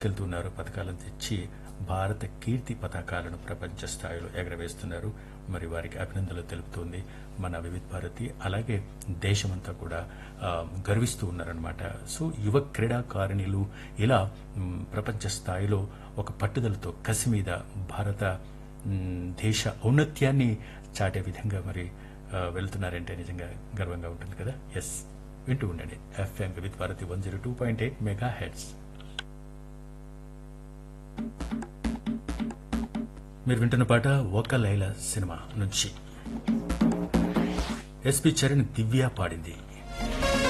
వెళ్తున్నారు పథకాలను తెచ్చి భారత కీర్తి పతాకాలను ప్రపంచ స్థాయిలో ఎగరవేస్తున్నారు మరి వారికి అభినందనలు తెలుపుతోంది మన వివిధ భారతి అలాగే దేశమంతా కూడా ఆ, గర్విస్తూ ఉన్నారనమాట సో యువ క్రీడాకారిణులు ఇలా మ్, ప్రపంచ స్థాయిలో ఒక పట్టుదలతో కసి మీద భారత మ్, దేశ ఔన్నత్యాన్ని చాటే విధంగా మరి ఆ, వెళ్తున్నారంటే నిజంగా గర్వంగా ఉంటుంది కదా ఎస్ వింటూ ఉండండి FM Vividh Bharati one zero two point eight mega hertz మీరు వింటున్న పాట ఒక లైల సినిమా నుంచి ఎస్పి చరణ్ దివ్య పాడింది